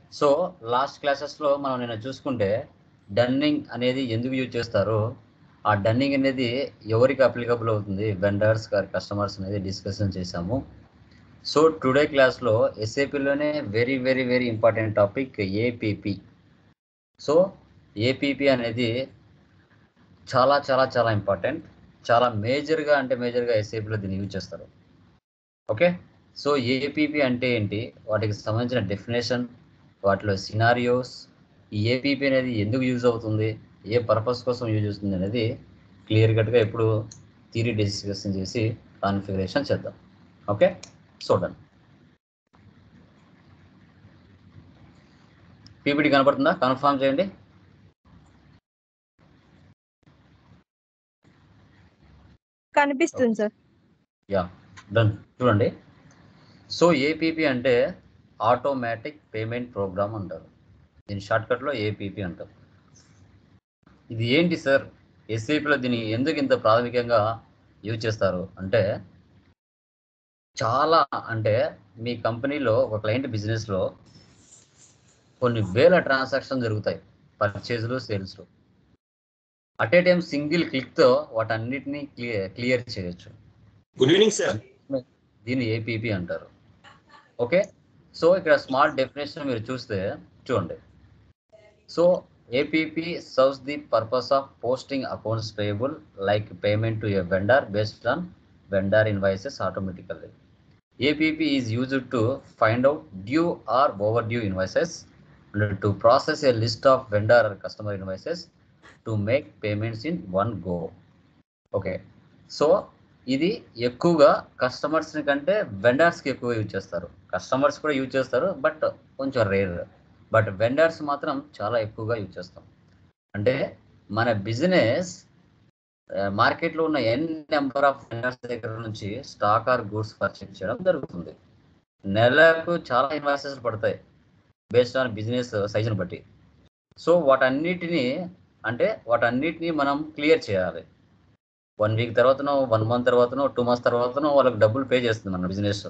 So last క్లాసెస్లో మనం నిన్న చూసుకుంటే డన్నింగ్ అనేది ఎందుకు యూజ్ చేస్తారో ఆ డన్నింగ్ అనేది ఎవరికి అప్లికబుల్ అవుతుంది వెండర్స్ గారి కస్టమర్స్ అనేది డిస్కషన్ చేశాము సో టుడే క్లాస్లో ఎస్ఏపిలోనే very very very important topic APP so APP అనేది చాలా చాలా చాలా ఇంపార్టెంట్ చాలా మేజర్గా అంటే మేజర్గా ఎస్ఏపిలో దీన్ని యూజ్ చేస్తారు ఓకే సో ఏపీపీ అంటే ఏంటి వాటికి సంబంధించిన డెఫినేషన్ వాటిలో సినారియోస్ ఈ ఏపీపీ అనేది ఎందుకు యూజ్ అవుతుంది ఏ పర్పస్ కోసం యూజ్ అవుతుంది అనేది క్లియర్ కట్గా ఇప్పుడు థీరీ డిస్కషన్ చేసి కాన్ఫిగరేషన్ చేద్దాం ఓకే చూడండి పీపీటీ కనపడుతుందా కన్ఫర్మ్ చేయండి కనిపిస్తుంది సార్ యా డన్ చూడండి సో ఏపీపీ అంటే ఆటోమేటిక్ పేమెంట్ ప్రోగ్రామ్ అంటారు దీని షార్ట్కట్లో ఏపీపీ అంటారు ఇది ఏంటి సార్ ఎస్ఏపీలో దీన్ని ఎందుకు ఇంత ప్రాథమికంగా యూజ్ చేస్తారు అంటే చాలా అంటే మీ కంపెనీలో ఒక క్లయింట్ బిజినెస్లో కొన్ని వేల ట్రాన్సాక్షన్ జరుగుతాయి పర్చేజ్లు సేల్స్లు అట్ ఏ టైం సింగిల్ క్లిక్తో వాటన్నిటిని క్లియర్ క్లియర్ చేయొచ్చు గుడ్ ఈవినింగ్ సార్ దీన్ని ఏపీపీ అంటారు ఓకే సో ఇక్కడ స్మార్ట్ డెఫినేషన్ మీరు చూస్తే చూడండి so APP serves the purpose of posting accounts payable like payment to a vendor based on vendor invoices automatically APP is used to find out due or overdue invoices and to process a list of vendor customer invoices to make payments in one go okay so ఇది ఎక్కువగా customers కంటే వెండర్స్కి ఎక్కువ use చేస్తారు customers కూడా use చేస్తారు but కొంచెం rare but vendors మాత్రం చాలా ఎక్కువగా యూజ్ చేస్తాం అంటే మన బిజినెస్ మార్కెట్లో ఉన్న ఎన్ నెంబర్ ఆఫ్ వెండర్స్ దగ్గర నుంచి స్టాక్ ఆర్ గూడ్స్ పర్చేజ్ చేయడం జరుగుతుంది నెలకు చాలా ఇన్వాయిసెస్ పడతాయి బేస్డ్ ఆన్ బిజినెస్ సైజుని బట్టి సో వాటన్నిటిని అంటే వాటన్నిటిని మనం క్లియర్ చేయాలి వన్ వీక్ తర్వాతనో వన్ మంత్ తర్వాతనో టూ మంత్స్ తర్వాతనో వాళ్ళకి డబ్బులు పే చేస్తుంది మన business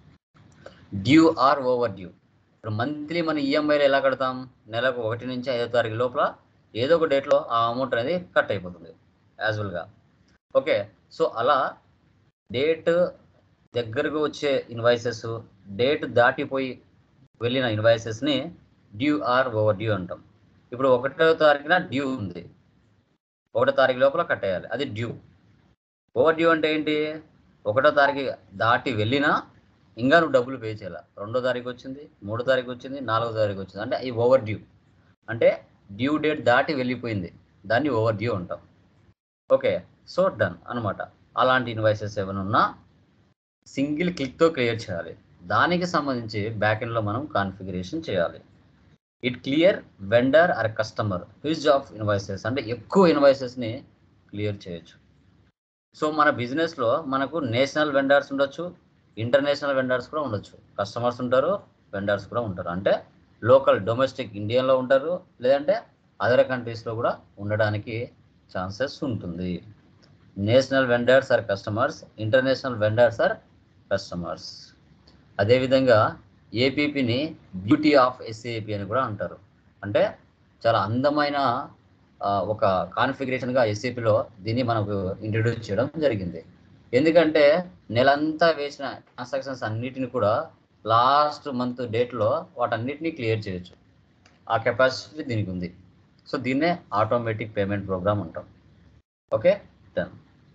due or overdue ఇప్పుడు మంత్లీ మన ఈఎంఐలు ఎలా కడతాం నెలకు ఒకటి నుంచి ఐదో తారీఖు లోపల ఏదో ఒక డేట్లో ఆ అమౌంట్ అనేది కట్ అయిపోతుంది యాజువల్గా ఓకే సో అలా డేట్ దగ్గరకు వచ్చే ఇన్వాయిసెస్ డేట్ దాటిపోయి వెళ్ళిన ఇన్వాయిసెస్ని డ్యూ ఆర్ ఓవర్ డ్యూ అంటాం ఇప్పుడు ఒకటో తారీఖున డ్యూ ఉంది ఒకటో తారీఖు లోపల కట్టేయాలి అది డ్యూ ఓవర్ డ్యూ అంటే ఏంటి ఒకటో తారీఖు దాటి వెళ్ళినా ఇంకా నువ్వు డబ్బులు పే చేయాలి రెండో తారీఖు వచ్చింది మూడో తారీఖు వచ్చింది నాలుగో తారీఖు వచ్చింది అంటే ఈ ఓవర్ డ్యూ అంటే డ్యూ డేట్ దాటి వెళ్ళిపోయింది దాన్ని ఓవర్ డ్యూ అంటాం ఓకే సో డన్ అనమాట అలాంటి ఇన్వాయిసెస్ ఏమైనా ఉన్నా సింగిల్ క్లిక్తో క్లియర్ చేయాలి దానికి సంబంధించి బ్యాక్ ఎండ్లో మనం కాన్ఫిగరేషన్ చేయాలి it clear vendor or customer huge of invoices అంటే ఎక్కువ ఇన్వాయిసెస్ని క్లియర్ చేయొచ్చు సో మన బిజినెస్లో మనకు నేషనల్ వెండర్స్ ఉండొచ్చు ఇంటర్నేషనల్ వెండర్స్ కూడా ఉండొచ్చు కస్టమర్స్ ఉంటారు వెండర్స్ కూడా ఉంటారు అంటే లోకల్ డొమెస్టిక్ ఇండియన్లో ఉంటారు లేదంటే అదర్ కంట్రీస్లో కూడా ఉండడానికి ఛాన్సెస్ ఉంటుంది national vendors or customers international vendors or customers అదేవిధంగా ఏపీపీని బ్యూటీ ఆఫ్ ఎస్ఏపి అని కూడా అంటారు అంటే చాలా అందమైన ఆ, ఒక కాన్ఫిగరేషన్గా ఎస్ఏపిలో దీన్ని మనకు ఇంట్రడ్యూస్ చేయడం జరిగింది ఎందుకంటే నెలంతా వేసిన ట్రాన్సాక్షన్స్ అన్నిటిని కూడా లాస్ట్ మంత్ డేట్లో వాటన్నిటిని క్లియర్ చేయొచ్చు ఆ కెపాసిటీ దీనికి ఉంది సో దీన్నే ఆటోమేటిక్ పేమెంట్ ప్రోగ్రామ్ అంటాం ఓకే డన్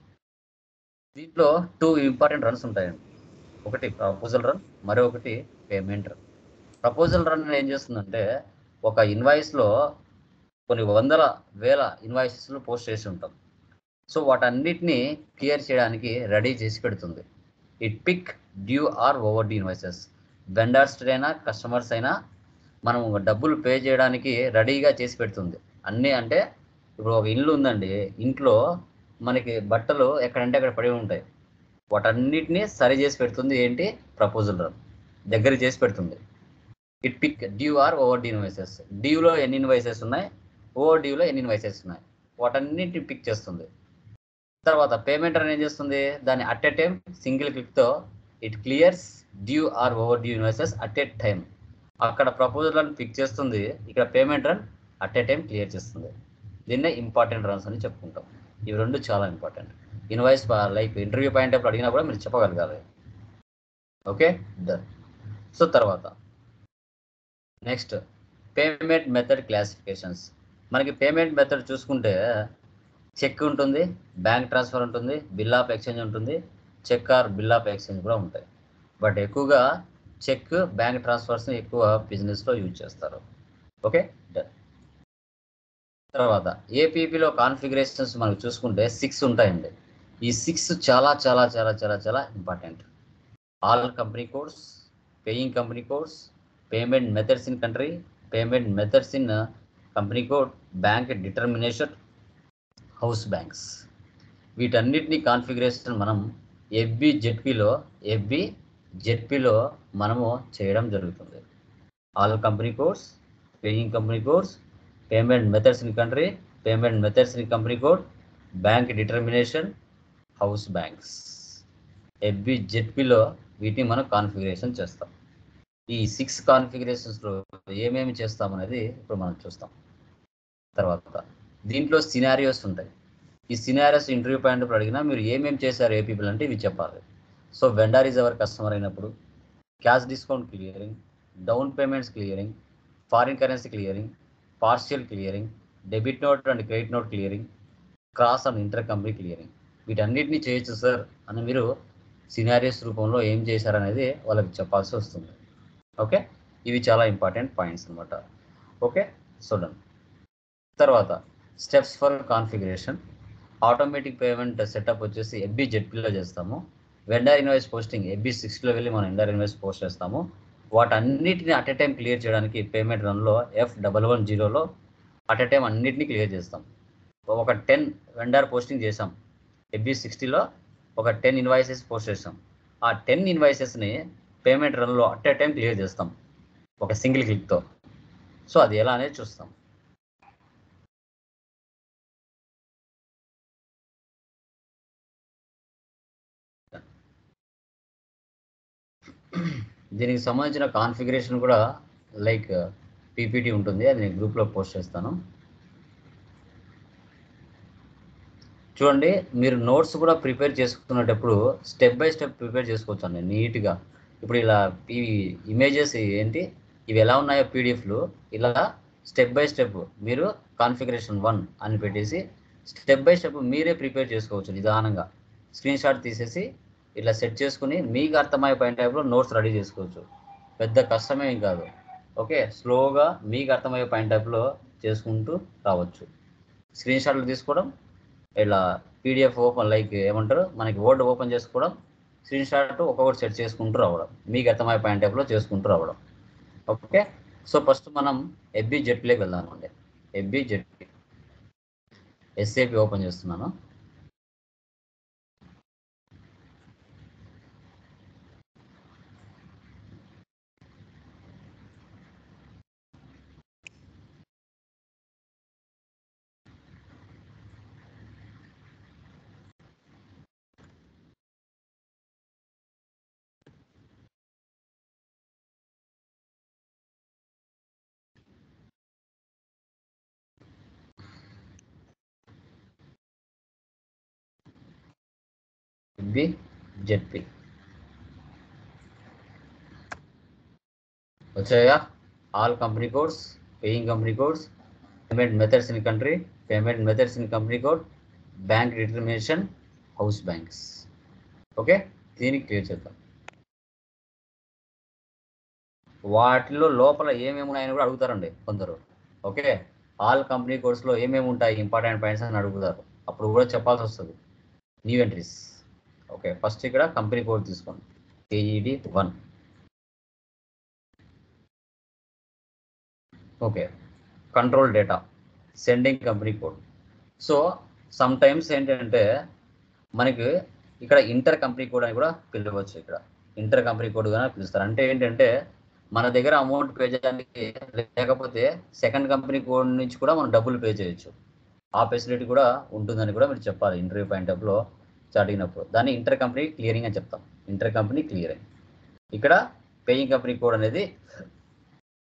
దీంట్లో టూ ఇంపార్టెంట్ రన్స్ ఉంటాయండి ఒకటి ప్రపోజల్ రన్ మరొకటి పేమెంట్ రన్ ప్రపోజల్ రన్ ఏం చేస్తుందంటే ఒక ఇన్వాయిస్లో కొన్ని వందల వేల ఇన్వాయిసెస్లు పోస్ట్ చేసి ఉంటాం సో వాటన్నిటిని క్లియర్ చేయడానికి రెడీ చేసి పెడుతుంది it pick due or overdue invoices vendors అయినా కస్టమర్స్ అయినా మనం డబ్బులు పే చేయడానికి రెడీగా చేసి పెడుతుంది అన్నీ అంటే ఇప్పుడు ఒక ఇల్లు ఉందండి ఇంట్లో మనకి బట్టలు ఎక్కడంటే అక్కడ పడి ఉంటాయి వాటన్నిటిని సరి చేసి పెడుతుంది ఏంటి ప్రపోజల్ రన్ దగ్గర చేసి పెడుతుంది it pick due or overdue invoices డ్యూలో ఎన్ని ఇన్వాయిసెస్ ఉన్నాయి ఓవర్ డ్యూలో ఎన్ని ఇన్వాయిసెస్ ఉన్నాయి వాటన్నిటిని పిక్ చేస్తుంది తర్వాత పేమెంట్ అని ఏం చేస్తుంది దాన్ని అట్ ఎ టైం సింగిల్ క్లిక్తో it clears due or overdue invoices at a time అక్కడ ప్రపోజల్ రన్ పిక్ చేస్తుంది ఇక్కడ payment run at a time clear చేస్తుంది దీన్నే ఇంపార్టెంట్ రన్స్ అని చెప్పుకుంటాం ఇవి రెండు చాలా important invoice like interview point అప్పుడు అడిగినా కూడా మీరు చెప్పగలగాలి ఓకే డన్ సో తర్వాత నెక్స్ట్ పేమెంట్ మెథడ్ క్లాసిఫికేషన్స్ మనకి పేమెంట్ మెథడ్ చూసుకుంటే చెక్ ఉంటుంది బ్యాంక్ ట్రాన్స్ఫర్ ఉంటుంది బిల్ ఆఫ్ ఎక్స్చేంజ్ ఉంటుంది check or bill of exchange కూడా ఉంటాయి బట్ ఎక్కువగా చెక్ బ్యాంక్ ట్రాన్స్ఫర్స్ని ఎక్కువ బిజినెస్లో యూజ్ చేస్తారు ఓకే డన్ తర్వాత ఏపీపీలో కాన్ఫిగరేషన్స్ మనకు చూసుకుంటే సిక్స్ ఉంటాయండి ఈ సిక్స్ చాలా చాలా చాలా చాలా చాలా important all company codes paying company codes payment methods in country payment methods in company code bank determination house banks వీటన్నిటిని కాన్ఫిగరేషన్ మనం ఎఫ్బి జెడ్పీలో ఎఫ్బి జెడ్పీలో మనము చేయడం జరుగుతుంది all company codes paying company codes payment methods in country payment methods in company code bank determination house banks FB జెడ్పీలో వీటిని మనం కాన్ఫిగరేషన్ చేస్తాం ఈ సిక్స్ కాన్ఫిగరేషన్స్లో ఏమేమి చేస్తాం అనేది ఇప్పుడు మనం చూస్తాం తర్వాత దీంట్లో సినారియోస్ ఉంటాయి ఈ సినారియోస్ ఇంటర్వ్యూ పాయింట్ ఇప్పుడు అడిగినా మీరు ఏమేమి చేశారు ఏ పీపుల్ అంటే ఇవి చెప్పాలి so vendor is our customer అయినప్పుడు cash discount clearing down payments clearing foreign currency clearing partial clearing debit note and credit note clearing cross and intercompany clearing వీటన్నిటిని చేయొచ్చు సార్ అని మీరు సినారియస్ రూపంలో ఏం చేశారనేది వాళ్ళకి చెప్పాల్సి వస్తుంది ఓకే ఇవి చాలా ఇంపార్టెంట్ పాయింట్స్ అనమాట ఓకే చూడండి తర్వాత steps for configuration automatic payment setup వచ్చేసి ఎఫ్బి జెడ్పీలో చేస్తాము వెండర్ ఇన్వాయిస్ పోస్టింగ్ ఎఫ్బి సిక్స్లో వెళ్ళి మనం వెండర్ ఇన్వాయిస్ పోస్ట్ చేస్తాము వాటన్నిటిని అట్ ఎ టైం క్లియర్ చేయడానికి పేమెంట్ రన్లో ఎఫ్ డబల్ వన్ జీరోలో అట్ ఎ టైం అన్నిటిని క్లియర్ చేస్తాం ఒక టెన్ వెండర్ పోస్టింగ్ చేసాం ఎఫ్బి సిక్స్టీలో ఒక టెన్ ఇన్వాయిసెస్ పోస్ట్ చేసాం ఆ టెన్ ఇన్వాయిసెస్ని పేమెంట్ రన్లో అట్ ఎ టైం క్లియర్ చేస్తాం ఒక సింగిల్ క్లిక్తో సో అది ఎలా అనేది చూస్తాం దీనికి సంబంధించిన కాన్ఫిగరేషన్ కూడా లైక్ పీపీటీ ఉంటుంది అది నేను గ్రూప్లో పోస్ట్ చేస్తాను చూడండి మీరు నోట్స్ కూడా ప్రిపేర్ చేసుకునేటప్పుడు స్టెప్ బై స్టెప్ ప్రిపేర్ చేసుకోవచ్చు అండి నీట్గా ఇప్పుడు ఇలా ఈ ఇమేజెస్ ఏంటి ఇవి ఎలా ఉన్నాయో పీడిఎఫ్లు ఇలా స్టెప్ బై స్టెప్ మీరు కాన్ఫిగరేషన్ వన్ అని పెట్టేసి స్టెప్ బై స్టెప్ మీరే ప్రిపేర్ చేసుకోవచ్చు నిదానంగా స్క్రీన్ షాట్ తీసేసి ఇట్లా సెట్ చేసుకుని మీకు అర్థమయ్యే పాయింట్ టైప్లో నోట్స్ రెడీ చేసుకోవచ్చు పెద్ద కష్టమేం కాదు ఓకే స్లోగా మీకు అర్థమయ్యే పాయింట్ టైప్లో చేసుకుంటూ రావచ్చు స్క్రీన్ షాట్లు తీసుకోవడం ఇలా పీడిఎఫ్ ఓపెన్ లైక్ ఏమంటారు మనకి వర్డ్ ఓపెన్ చేసుకోవడం స్క్రీన్ షాట్ ఒక్కొక్కటి సెట్ చేసుకుంటూ రావడం మీకు అర్థమయ్యే పాయింట్ టైప్లో చేసుకుంటూ రావడం ఓకే సో ఫస్ట్ మనం ఎఫ్బి జెట్లోకి వెళ్దాం అండి ఎఫ్బి జెట్ ఎస్ఏపి ఓపెన్ చేస్తున్నాను బి జెడ్పి వచ్చాయా all company codes paying company codes payment methods in country payment methods in company code bank determination house banks okay దీనికి క్లియర్ చేద్దాం వాటిలో లోపల ఏమేమి ఉన్నాయని కూడా అడుగుతారండి కొందరు ఓకే ఆల్ కంపెనీ కోడ్స్లో ఏమేమి ఉంటాయి ఇంపార్టెంట్ పాయింట్స్ అని అడుగుతారు అప్పుడు కూడా చెప్పాల్సి వస్తుంది న్యూ ఎంట్రీస్ ఓకే ఫస్ట్ ఇక్కడ కంపెనీ కోడ్ తీసుకోండి KED one okay control data sending company code so sometimes ఏంటంటే మనకి ఇక్కడ ఇంటర్ కంపెనీ కోడ్ అని కూడా పిలవచ్చు ఇక్కడ ఇంటర్ కంపెనీ కోడ్ కానీ పిలుస్తారు అంటే ఏంటంటే మన దగ్గర అమౌంట్ పే చేయడానికి లేకపోతే సెకండ్ కంపెనీ కోడ్ నుంచి కూడా మనం డబ్బులు పే చేయొచ్చు ఆ ఫెసిలిటీ కూడా ఉంటుందని కూడా మీరు చెప్పాలి ఇంటర్వ్యూ పాయింట్ ఆఫ్లో అడిగినప్పుడు దాన్ని ఇంటర్ కంపెనీ క్లియరింగ్ అని చెప్తాం ఇంటర్ కంపెనీ క్లియరింగ్ ఇక్కడ పేయింగ్ కంపెనీ కోడ్ అనేది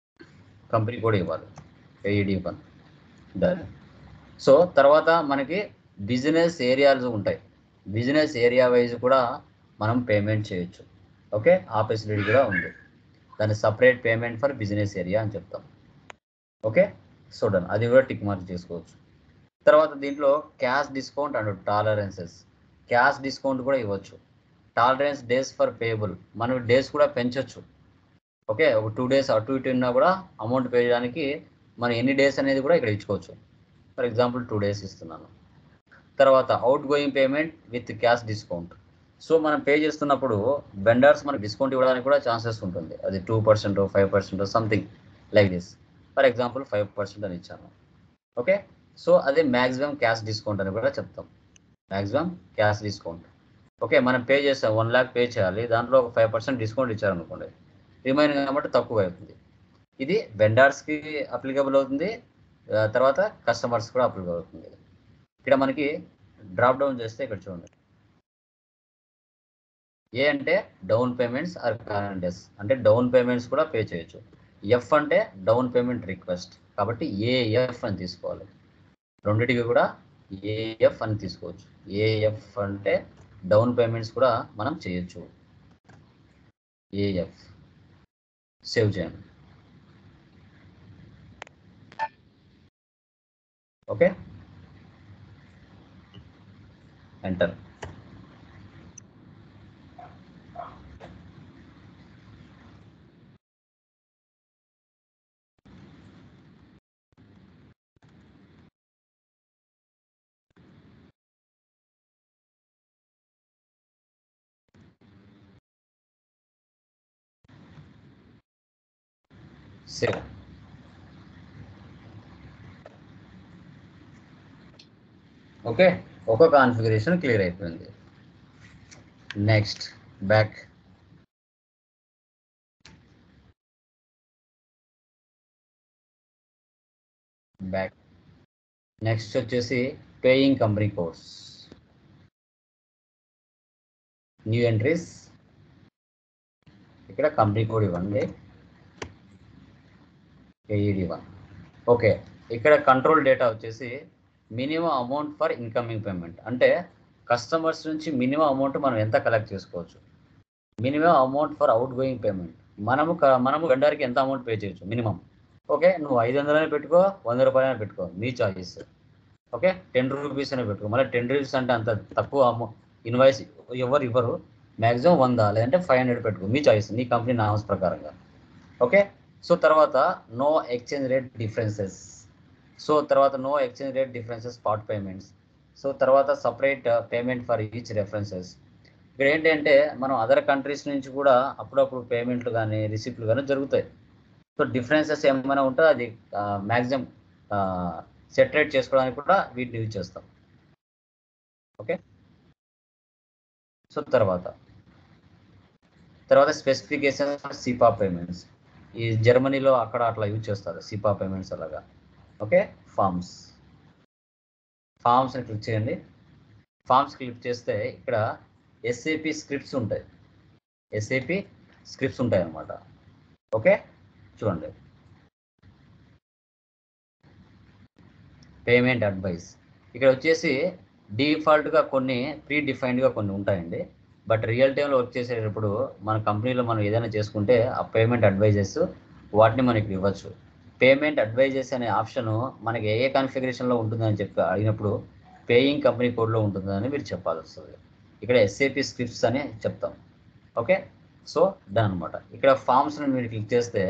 కంపెనీ కూడా ఇవ్వాలి ఏఈడి వన్ డన్ సో తర్వాత మనకి బిజినెస్ ఏరియాలు ఉంటాయి బిజినెస్ ఏరియా వైజ్ కూడా మనం పేమెంట్ చేయొచ్చు ఓకే ఆ ఫెసిలిటీ కూడా ఉంది దాన్ని separate payment for business area అని చెప్తాం ఓకే సో డన్ అది కూడా టిక్ మార్క్ చేసుకోవచ్చు తర్వాత దీంట్లో cash discount and tolerances cash discount కూడా ఇవ్వచ్చు టాలరెన్స్ డేస్ ఫర్ పేయబుల్ మనం డేస్ కూడా పెంచొచ్చు ఓకే ఒక టూ డేస్ అటు ఇటు ఉన్నా కూడా అమౌంట్ పే చేయడానికి మనం ఎన్ని డేస్ అనేది కూడా ఇక్కడ ఇచ్చుకోవచ్చు ఫర్ ఎగ్జాంపుల్ టూ డేస్ ఇస్తున్నాను తర్వాత outgoing payment with cash discount so మనం పే చేస్తున్నప్పుడు వెండర్స్ మనకి డిస్కౌంట్ ఇవ్వడానికి కూడా ఛాన్సెస్ ఉంటుంది అది two percent five percent something like this for example five percent అని ఇచ్చాను ఓకే సో అదే మ్యాక్సిమం క్యాష్ డిస్కౌంట్ అని కూడా చెప్తాం మ్యాక్సిమం క్యాష్ డిస్కౌంట్ ఓకే మనం పే చేస్తాం వన్ ల్యాక్ పే చేయాలి దాంట్లో ఒక ఫైవ్ పర్సెంట్ డిస్కౌంట్ ఇచ్చారనుకోండి రిమైనింగ్ కాబట్టి తక్కువ అవుతుంది ఇది వెండర్స్కి అప్లికబుల్ అవుతుంది ఆ, తర్వాత కస్టమర్స్ కూడా అప్లికబుల్ అవుతుంది ఇక్కడ మనకి డ్రాప్ డౌన్ చేస్తే ఇక్కడ చూడండి ఏ అంటే డౌన్ పేమెంట్స్ ఆర్ కరెంట్ అంటే డౌన్ పేమెంట్స్ కూడా పే చేయొచ్చు ఎఫ్ అంటే డౌన్ పేమెంట్ రిక్వెస్ట్ కాబట్టి ఏఎఫ్ అని తీసుకోవాలి రెండిటికి కూడా ఏఎఫ్ అని తీసుకోవచ్చు ఏఎఫ్ అంటే డౌన్ పేమెంట్స్ కూడా మనం చేయొచ్చు ఏఎఫ్ సేవ్ చేయండి ఓకే ఎంటర్ సేవ్ ఓకే ఒక కాన్ఫిగరేషన్ క్లియర్ అయిపోయింది నెక్స్ట్ బ్యాక్ బ్యాక్ నెక్స్ట్ వచ్చేసి paying company courses new entries ఇక్కడ కంపెనీ కోడ్ ఇవ్వండి ఏఈడి వన్ ఓకే ఇక్కడ కంట్రోల్ డేటా వచ్చేసి minimum amount for incoming payment అంటే కస్టమర్స్ నుంచి మినిమం అమౌంట్ మనం ఎంత కలెక్ట్ చేసుకోవచ్చు minimum amount for outgoing payment మనము క- మనము వెండర్కి ఎంత అమౌంట్ పే చేయొచ్చు మినిమం ఓకే నువ్వు ఐదు వందలనే పెట్టుకో వంద రూపాయలనే పెట్టుకో మీ చాయిస్ ఓకే టెన్ రూపీస్ అనే పెట్టుకో మళ్ళీ టెన్ రూపీస్ అంటే అంత తక్కువ అమౌంట్ ఇన్వాయిస్ ఎవరు ఇవ్వరు మ్యాక్సిమం వంద లేదంటే ఫైవ్ హండ్రెడ్ పెట్టుకో మీ చాయిస్ నీ కంపెనీ నామ్స్ ప్రకారంగా ఓకే సో తర్వాత no exchange rate differences so తర్వాత no exchange rate differences spot payments so తర్వాత separate payment for each references ఇక్కడ ఏంటంటే మనం అదర్ కంట్రీస్ నుంచి కూడా అప్పుడప్పుడు పేమెంట్లు కానీ రిసిప్ట్లు కానీ జరుగుతాయి సో డిఫరెన్సెస్ ఏమైనా ఉంటే అది మ్యాక్సిమం సెటరేట్ చేసుకోవడానికి కూడా వీటిని యూజ్ చేస్తాం ఓకే సో తర్వాత తర్వాత స్పెసిఫికేషన్ సిపా పేమెంట్స్ ఈ జర్మనీలో అక్కడ అట్లా యూజ్ చేస్తారు సిపా పేమెంట్స్ అలాగా ఓకే ఫార్మ్స్ ఫార్మ్స్ని క్లిక్ చేయండి ఫార్మ్స్ క్లిక్ చేస్తే ఇక్కడ ఎస్ఏపి స్క్రిప్ట్స్ ఉంటాయి ఎస్ఏపి స్క్రిప్ట్స్ ఉంటాయి అన్నమాట ఓకే చూడండి పేమెంట్ అడ్వైస్ ఇక్కడ వచ్చేసి డిఫాల్ట్గా కొన్ని ప్రీ డిఫైన్డ్గా కొన్ని ఉంటాయండి బట్ రియల్ టైంలో వర్క్ చేసేటప్పుడు మన కంపెనీలో మనం ఏదైనా చేసుకుంటే ఆ పేమెంట్ అడ్వైజెస్ వాటిని మనకి ఇవ్వచ్చు పేమెంట్ అడ్వైజెస్ అనే ఆప్షన్ మనకి ఏ ఏ కాన్ఫిగరేషన్లో ఉంటుందని చెప్పి అడిగినప్పుడు పేయింగ్ కంపెనీ కోడ్లో ఉంటుందని మీరు చెప్పాల్సి వస్తుంది ఇక్కడ ఎస్ఏపి స్క్రిప్ట్స్ అని చెప్తాం ఓకే సో డన్ అనమాట ఇక్కడ ఫామ్స్ని మీరు క్లిక్ చేస్తే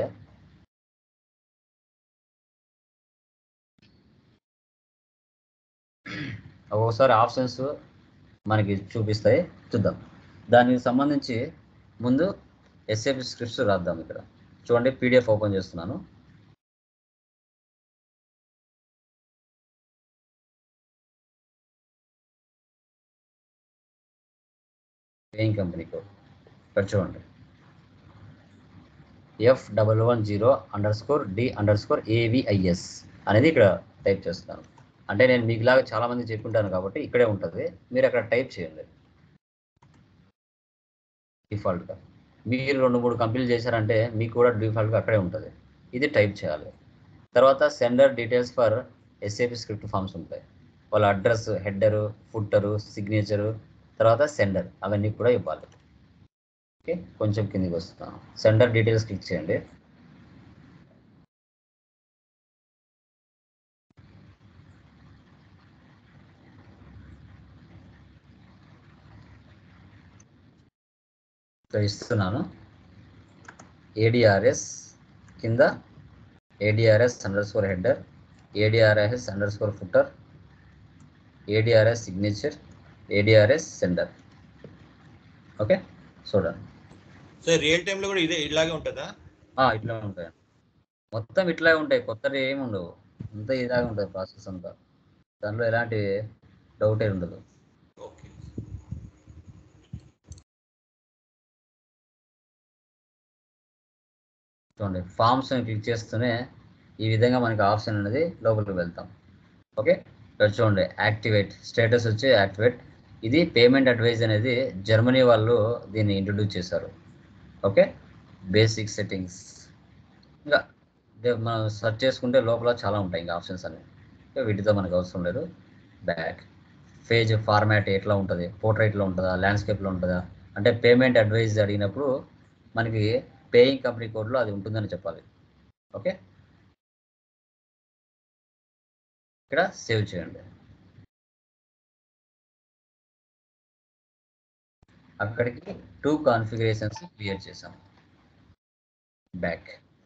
ఒక్కోసారి ఆప్షన్స్ మనకి చూపిస్తాయి చూద్దాం దానికి సంబంధించి ముందు ఎస్ఏపి స్క్రిప్ట్స్ రాద్దాం ఇక్కడ చూడండి పీడిఎఫ్ ఓపెన్ చేస్తున్నాను పేయింగ్ కంపెనీ కోడ్ ఇక్కడ చూడండి F double one zero underscore D underscore AVIS అనేది ఇక్కడ టైప్ చేస్తున్నాను అంటే నేను మీకులాగా చాలా మంది చెప్పుంటాను కాబట్టి ఇక్కడే ఉంటుంది మీరు అక్కడ టైప్ చేయండి డిఫాల్ట్గా మీరు రెండు మూడు కంపెనీలు చేశారంటే మీకు కూడా డిఫాల్ట్గా అక్కడే ఉంటుంది ఇది టైప్ చేయాలి తర్వాత sender details for SAP script forms ఉంటాయి వాళ్ళ అడ్రస్ హెడరు ఫుట్టరు సిగ్నేచరు తర్వాత సెండర్ అవన్నీ కూడా ఇవ్వాలి ఓకే కొంచెం కిందికి వస్తున్నాను సెండర్ డీటెయిల్స్ క్లిక్ చేయండి ఇక్కడ ఇస్తున్నాను ఏడిఆర్ఎస్ కింద ADRS underscore header ADRS underscore footer ADRS signature ADRS sender okay చూడండి సార్ రియల్ టైంలో కూడా ఇదే ఇలాగే ఉంటుందా ఆ, ఇట్లా ఉంటాయి మొత్తం ఇట్లాగే ఉంటాయి కొత్తవి ఏమి ఉండవు అంతా ఇలాగే ఉంటుంది ప్రాసెస్ అంతా దాంట్లో ఎలాంటి డౌట్ ఏమి ఉండదు ఓకే చూడండి ఫామ్స్ క్లిక్ చేస్తూనే ఈ విధంగా మనకి ఆప్షన్ అనేది లోపలికి వెళ్తాం ఓకే ఇక్కడ చూడండి యాక్టివేట్ స్టేటస్ వచ్చి యాక్టివేట్ ఇది పేమెంట్ అడ్వైజ్ అనేది జర్మనీ వాళ్ళు దీన్ని ఇంట్రడ్యూస్ చేశారు ఓకే బేసిక్ సెట్టింగ్స్ ఇంకా ఇదే మనం సెర్చ్ చేసుకుంటే లోపల చాలా ఉంటాయి ఇంకా ఆప్షన్స్ అన్ని ఇంకా వీటితో మనకు అవసరం లేదు బ్యాక్ పేజ్ ఫార్మాట్ ఎట్లా ఉంటుంది పోర్ట్రైట్లో ఉంటుందా ల్యాండ్స్కేప్లో ఉంటుందా అంటే పేమెంట్ అడ్వైజ్ అడిగినప్పుడు మనకి పేయింగ్ కంపెనీ కోడ్లో అది ఉంటుందని చెప్పాలి ఓకే ఇక్కడ సేవ్ చేయండి అక్కడికి టూ కాన్ఫిగరేషన్స్ క్రియేట్ చేసాం back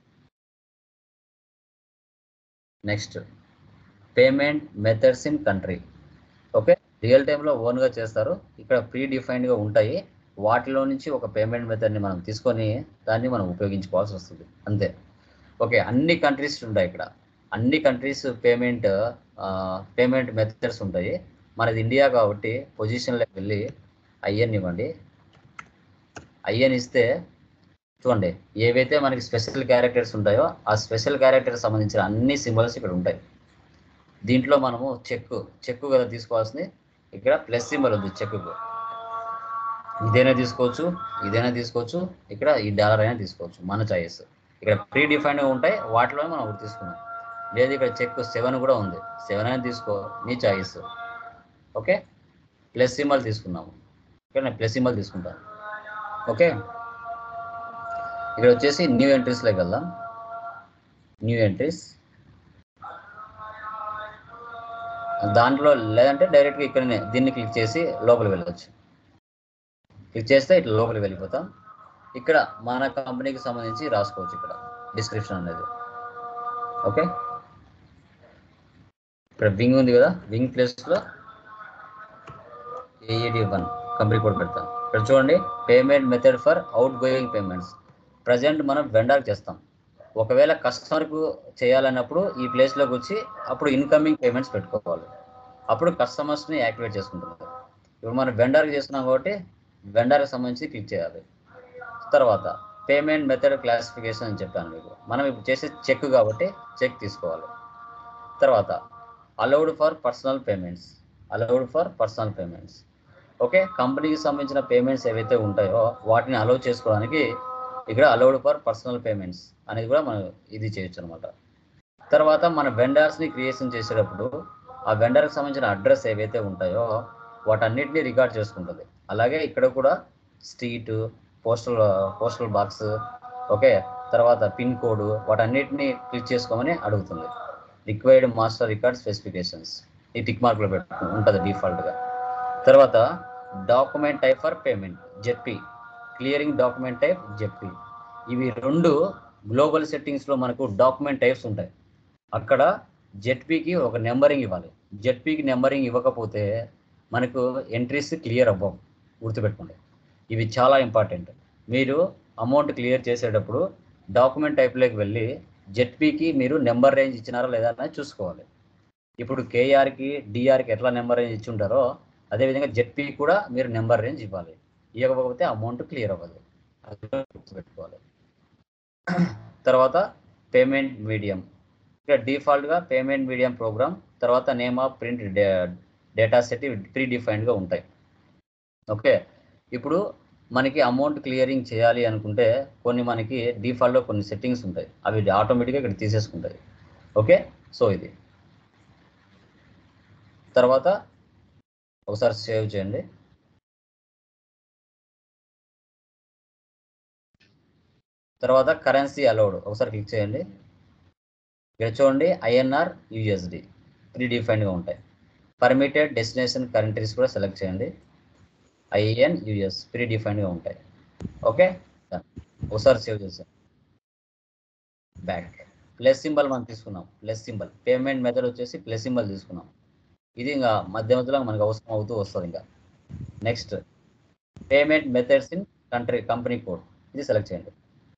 next payment methods in country okay real టైంలో ఓన్గా చేస్తారు ఇక్కడ ప్రీ డిఫైన్డ్గా ఉంటాయి వాటిలో నుంచి ఒక పేమెంట్ మెథడ్ని మనం తీసుకొని దాన్ని మనం ఉపయోగించుకోవాల్సి వస్తుంది అంతే ఓకే అన్ని కంట్రీస్ ఉంటాయి ఇక్కడ అన్ని కంట్రీస్ పేమెంట్ పేమెంట్ మెథడ్స్ ఉంటాయి మనది ఇండియా కాబట్టి పొజిషన్లోకి వెళ్ళి ఐఎన్ ఇవ్వండి ఐఎన్ ఇస్తే చూడండి ఏవైతే మనకి స్పెషల్ క్యారెక్టర్స్ ఉంటాయో ఆ స్పెషల్ క్యారెక్టర్ సంబంధించిన అన్ని సింబల్స్ ఇక్కడ ఉంటాయి దీంట్లో మనము చెక్ చెక్ కదా తీసుకోవాల్సింది ఇక్కడ ప్లస్ సింబల్ ఉంది చెక్కు ఇదైనా తీసుకోవచ్చు ఇదైనా తీసుకోవచ్చు ఇక్కడ ఈ డాలర్ అయినా తీసుకోవచ్చు మన చాయిస్ ఇక్కడ ప్రీ డిఫైన్డ్ ఉంటాయి వాటిలో మనం ఒకటి తీసుకున్నాం లేదు ఇక్కడ చెక్ సెవెన్ కూడా ఉంది సెవెన్ అయినా తీసుకో నీ చాయిస్ ఓకే ప్లస్ సింబల్ తీసుకున్నాము ఇక్కడ నేను ప్లస్ సింబల్ తీసుకుంటాను ఓకే ఇక్కడ వచ్చేసి న్యూ ఎంట్రీస్లోకి వెళ్దాం న్యూ ఎంట్రీస్ దాంట్లో లేదంటే డైరెక్ట్గా ఇక్కడనే దీన్ని క్లిక్ చేసి లోపలికి వెళ్ళవచ్చు క్లిక్ చేస్తే ఇట్లా లోపలికి వెళ్ళిపోతాం ఇక్కడ మన కంపెనీకి సంబంధించి రాసుకోవచ్చు ఇక్కడ డిస్క్రిప్షన్ అనేది ఓకే ఇక్కడ వింగ్ ఉంది కదా వింగ్ ప్లేస్లో ఏఈడి వన్ కంపెనీ కోడ్ పెడతాం ఇక్కడ చూడండి payment method for outgoing payments present మనం వెండర్కి చేస్తాం ఒకవేళ కస్టమర్కు చేయాలన్నప్పుడు ఈ ప్లేస్లోకి వచ్చి అప్పుడు ఇన్కమింగ్ పేమెంట్స్ పెట్టుకోవాలి అప్పుడు కస్టమర్స్ని యాక్టివేట్ చేసుకుంటున్నారు ఇప్పుడు మనం వెండర్కి చేస్తున్నాం కాబట్టి వెండర్కి సంబంధించి క్లిక్ చేయాలి తర్వాత పేమెంట్ మెథడ్ క్లాసిఫికేషన్ అని చెప్పాను మీకు మనం ఇప్పుడు చేసే చెక్ కాబట్టి చెక్ తీసుకోవాలి తర్వాత allowed for personal payments allowed for personal payments okay కంపెనీకి సంబంధించిన పేమెంట్స్ ఏవైతే ఉంటాయో వాటిని అలౌ చేసుకోవడానికి ఇక్కడ అలౌడ్ ఫర్ పర్సనల్ పేమెంట్స్ అనేది కూడా మనం ఇది చేయొచ్చు అనమాట తర్వాత మన వెండర్స్ని క్రియేషన్ చేసేటప్పుడు ఆ వెండర్కి సంబంధించిన అడ్రస్ ఏవైతే ఉంటాయో వాటన్నిటిని రికార్డ్ చేసుకుంటుంది అలాగే ఇక్కడ కూడా street postal postal box okay తర్వాత పిన్ కోడ్ వాటన్నిటిని క్లిక్ చేసుకోమని అడుగుతుంది రిక్వైర్డ్ మాస్టర్ రికార్డ్ స్పెసిఫికేషన్స్ ఈ టిక్ మార్క్లో పెట్టు ఉంటుంది డిఫాల్ట్గా తర్వాత document type for payment ZP clearing document type ZP ఇవి రెండు గ్లోబల్ సెట్టింగ్స్లో మనకు డాక్యుమెంట్ టైప్స్ ఉంటాయి అక్కడ జెడ్పీకి ఒక నెంబరింగ్ ఇవ్వాలి జెడ్పీకి నెంబరింగ్ ఇవ్వకపోతే మనకు ఎంట్రీస్ క్లియర్ అవ్వవు గుర్తుపెట్టుకోండి ఇవి చాలా ఇంపార్టెంట్ మీరు అమౌంట్ క్లియర్ చేసేటప్పుడు డాక్యుమెంట్ టైప్లోకి వెళ్ళి జెడ్పీకి మీరు నెంబర్ రేంజ్ ఇచ్చినారా లేదా అనేది చూసుకోవాలి ఇప్పుడు కేఆర్కి డిఆర్కి ఎట్లా నెంబర్ రేంజ్ ఇచ్చి ఉంటారో అదేవిధంగా జెడ్పీ కూడా మీరు నెంబర్ రేంజ్ ఇవ్వాలి ఇవ్వకపోతే అమౌంట్ క్లియర్ అవ్వదు అది కూడా గుర్తుపెట్టుకోవాలి తర్వాత పేమెంట్ మీడియం ఇక్కడ డిఫాల్ట్గా పేమెంట్ మీడియం ప్రోగ్రామ్ తర్వాత name of print data set ప్రీ డిఫైన్డ్గా ఉంటాయి ఓకే ఇప్పుడు మనకి అమౌంట్ క్లియరింగ్ చేయాలి అనుకుంటే కొన్ని మనకి డిఫాల్ట్లో కొన్ని సెట్టింగ్స్ ఉంటాయి అవి ఆటోమేటిక్గా ఇక్కడ తీసేసుకుంటాయి ఓకే సో ఇది తర్వాత ఒకసారి సేవ్ చేయండి తర్వాత కరెన్సీ అలౌడ్ ఒకసారి క్లిక్ చేయండి ఇక్కడ చూడండి ఐఎన్ఆర్ యూఎస్డి త్రీ డిఫైన్గా ఉంటాయి పర్మిటెడ్ డెస్టినేషన్ కంట్రీస్ కూడా సెలెక్ట్ చేయండి ఐఎన్ యుఎస్ ప్రీ డిఫైన్గా ఉంటాయి ఓకే ఒకసారి సేవ్ చేసాం బ్యాక్ ప్లస్ సింబల్ మనం తీసుకున్నాం ప్లస్ సింబల్ పేమెంట్ మెథడ్ వచ్చేసి ప్లస్ సింబల్ తీసుకున్నాం ఇది ఇంకా మధ్య మధ్యలో మనకు అవసరం అవుతూ వస్తుంది ఇంకా next payment methods in country company code ఇది సెలెక్ట్ చేయండి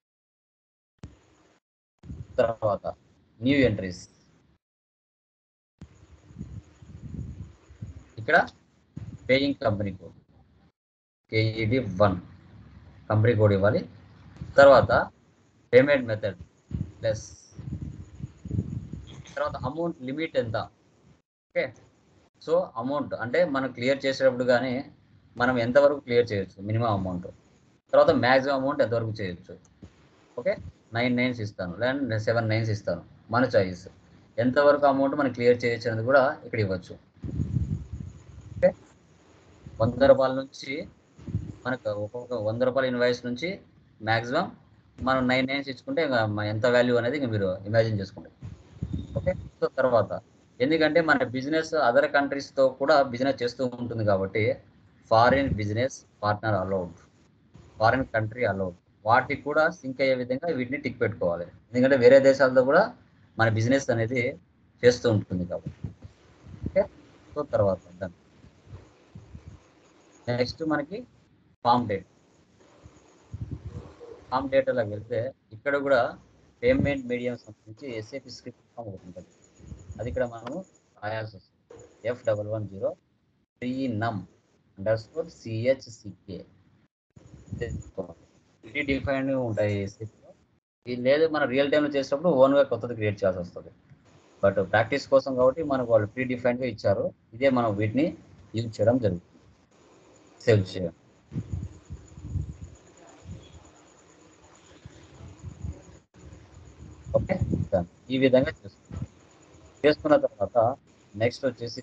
తర్వాత న్యూ ఎంట్రీస్ ఇక్కడ paying company code KED one company code ఇవ్వాలి తర్వాత పేమెంట్ మెథడ్ ప్లస్ తర్వాత అమౌంట్ లిమిట్ ఎంత ఓకే సో అమౌంట్ అంటే మనం క్లియర్ చేసేటప్పుడు కానీ మనం ఎంతవరకు క్లియర్ చేయొచ్చు మినిమం అమౌంట్ తర్వాత మ్యాక్సిమం అమౌంట్ ఎంతవరకు చేయొచ్చు ఓకే నైన్ నైన్స్ ఇస్తాను లేదా సెవెన్ నైన్స్ ఇస్తాను మన చాయిస్ ఎంతవరకు అమౌంట్ మనం క్లియర్ చేయొచ్చు అనేది కూడా ఇక్కడ ఇవ్వచ్చు ఓకే వంద రూపాయల నుంచి మనకు ఒక్కొక్క వంద రూపాయల ఇన్వాయిస్ నుంచి మ్యాక్సిమం మనం నైన్ నైన్స్ ఇచ్చుకుంటే ఇంకా మ- ఎంత వాల్యూ అనేది ఇంకా మీరు ఇమాజిన్ చేసుకోండి ఓకే సో తర్వాత ఎందుకంటే మన బిజినెస్ అదర్ కంట్రీస్తో కూడా బిజినెస్ చేస్తూ ఉంటుంది కాబట్టి foreign business partner allowed foreign country allowed వాటికి కూడా సింక్ అయ్యే విధంగా వీటిని టిక్ పెట్టుకోవాలి ఎందుకంటే వేరే దేశాలతో కూడా మన బిజినెస్ అనేది చేస్తూ ఉంటుంది కాబట్టి ఓకే సో తర్వాత done. నెక్స్ట్ మనకి ఫామ్ డేట్ ఫామ్ డేటాలోకి వెళ్తే ఇక్కడ కూడా పేమెంట్ మీడియం సంబంధించి ఎస్ఏపి స్క్రిప్ట్ ఫామ్ ఒకటి ఉంటుంది అది ఇక్కడ మనము రాయాల్సి వస్తుంది F double one zero three num underscore CHCK predefined ఉంటాయి ఎస్ఏపిలో ఇది లేదు మన రియల్ టైంలో చేసేటప్పుడు ఓన్గా కొత్తది క్రియేట్ చేయాల్సి వస్తుంది బట్ ప్రాక్టీస్ కోసం కాబట్టి మనకు వాళ్ళు ప్రీ డిఫైన్డ్గా ఇచ్చారు ఇదే మనం వీటిని యూజ్ చేయడం జరుగుతుంది సేవ్ చేయడం ఓకే done. ఈ విధంగా చేసుకున్నాం చేసుకున్న తర్వాత నెక్స్ట్ వచ్చేసి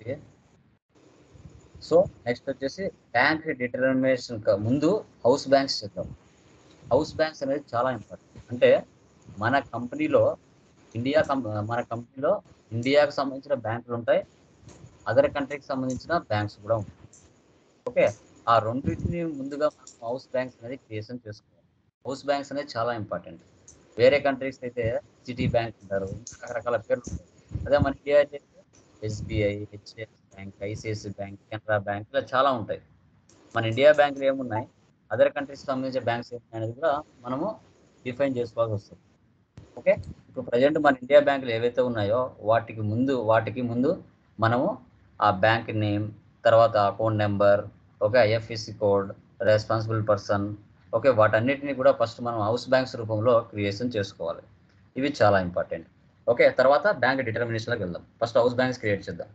సో నెక్స్ట్ వచ్చేసి బ్యాంక్ డిటర్మినేషన్ ముందు హౌస్ బ్యాంక్స్ చేద్దాం హౌస్ బ్యాంక్స్ అనేది చాలా ఇంపార్టెంట్ అంటే మన కంపెనీలో ఇండియా కం- మన కంపెనీలో ఇండియాకు సంబంధించిన బ్యాంకులు ఉంటాయి అదర్ కంట్రీకి సంబంధించిన బ్యాంక్స్ కూడా ఉంటాయి ఓకే ఆ రెండింటిని ముందుగా మనం హౌస్ బ్యాంక్స్ అనేది క్రియేషన్ చేసుకోవాలి హౌస్ బ్యాంక్స్ అనేది చాలా ఇంపార్టెంట్ వేరే కంట్రీస్ అయితే సిటీ బ్యాంక్ ఉంటారు ఇంకా రకరకాల పేర్లు ఉంటాయి అదే మన ఇండియా అయితే SBI HDFC bank ICICI bank Canara bank ఇలా చాలా ఉంటాయి మన ఇండియా బ్యాంకులు ఏమున్నాయి అదర్ కంట్రీస్ సంబంధించిన బ్యాంక్స్ ఏమున్నాయి అనేది కూడా మనము డిఫైన్ చేసుకోవాల్సి వస్తుంది ఓకే ఇప్పుడు ప్రజెంట్ మన ఇండియా బ్యాంకులు ఏవైతే ఉన్నాయో వాటికి ముందు వాటికి ముందు మనము ఆ బ్యాంక్ నేమ్ తర్వాత account number okay IFSC code responsible person okay వాటన్నిటిని కూడా ఫస్ట్ మనం హౌస్ బ్యాంక్స్ రూపంలో క్రియేషన్ చేసుకోవాలి ఇవి చాలా ఇంపార్టెంట్ ఓకే తర్వాత బ్యాంక్ డిటర్మినేషన్లోకి వెళ్దాం ఫస్ట్ హౌస్ బ్యాంక్స్ క్రియేట్ చేద్దాం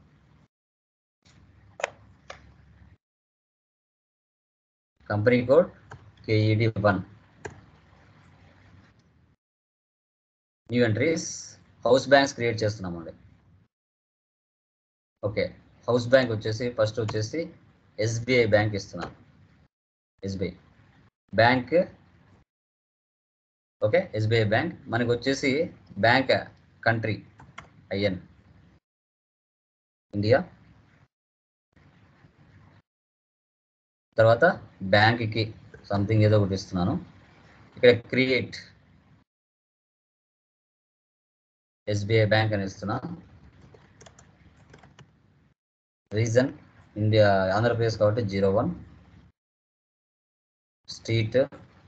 company code KED one new entries house banks create చేస్తున్నామండి ఓకే హౌస్ బ్యాంక్ వచ్చేసి ఫస్ట్ వచ్చేసి ఎస్బీఐ బ్యాంక్ ఇస్తున్నాం SBI bank okay SBI bank మనకి వచ్చేసి బ్యాంక్ కంట్రీ ఐఎన్ ఇండియా తర్వాత బ్యాంక్కి సంథింగ్ ఏదో ఒకటి ఇస్తున్నాను ఇక్కడ క్రియేట్ ఎస్బీఐ బ్యాంక్ అని ఇస్తున్నా రీజన్ ఇండియా ఆంధ్రప్రదేశ్ కాబట్టి zero one street